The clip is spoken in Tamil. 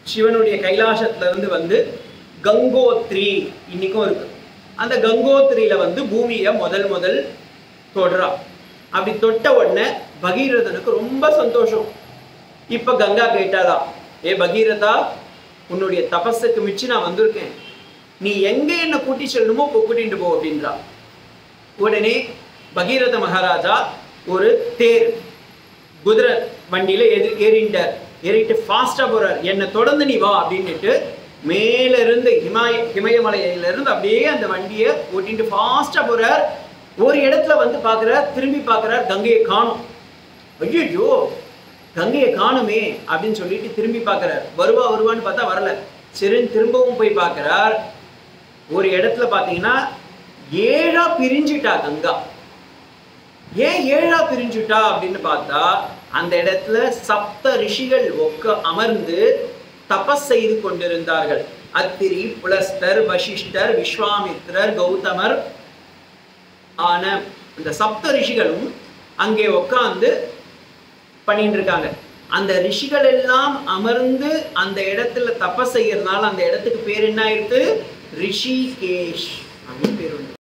சிவனுடைய கைலாசத்துல இருந்து வந்து கங்கோத்ரி இன்னைக்கும் இருக்கு அந்த கங்கோத்ரியில வந்து பூமியை முதல் முதல் தொடுறா அப்படி தொட்ட உடனே பகீரதனுக்கு ரொம்ப சந்தோஷம் இப்ப கங்கா கேட்டாலாம் ஏ பகீரதா உன்னுடைய தபஸுக்கு மிச்சு நான் வந்திருக்கேன் நீ எங்க என்ன கூட்டி செல்லணுமோ போ கூட்டிட்டு போ அப்படின்றா உடனே பகீரத மகாராஜா ஒரு தேர் குதிரை வண்டியில எது ஏறிண்டார் ஏறிட்டு ஃபாஸ்டா போறார் என்னை தொடர்ந்து நீ வா அப்படின்னுட்டு மேல இருந்து ஹிமாய ஹிமயமலையில இருந்து அப்படியே அந்த வண்டியை ஓட்டிட்டு ஃபாஸ்டா போறார் ஒரு இடத்துல வந்து பார்க்கறார் திரும்பி பார்க்கறார் கங்கையை காணும் ஐயோ கங்கையை காணுமே அப்படின்னு சொல்லிட்டு திரும்பி பார்க்கறார் வருவா வருவான்னு பார்த்தா வரல சரி திரும்பவும் போய் பார்க்கறார் ஒரு இடத்துல பார்த்தீங்கன்னா ஏழா பிரிஞ்சிட்டா கங்கா ஏன் ஏழா பிரிஞ்சுட்டா அப்படின்னு பார்த்தா அந்த இடத்துல சப்த ரிஷிகள் ஒக்க அமர்ந்து தபஸ் செய்து கொண்டிருந்தார்கள் அத்திரி புலஸ்தர் வசிஷ்டர் விஸ்வாமித்ரர் கௌதமர் ஆன இந்த சப்த ரிஷிகளும் அங்கே உட்கார்ந்து பண்ணிட்டு இருக்காங்க அந்த ரிஷிகள் எல்லாம் அமர்ந்து அந்த இடத்துல தபஸ் செய்யறதுனால அந்த இடத்துக்கு பேர் என்ன ஆயிடுது ரிஷிகேஷ் அப்படின்னு பேர் வந்து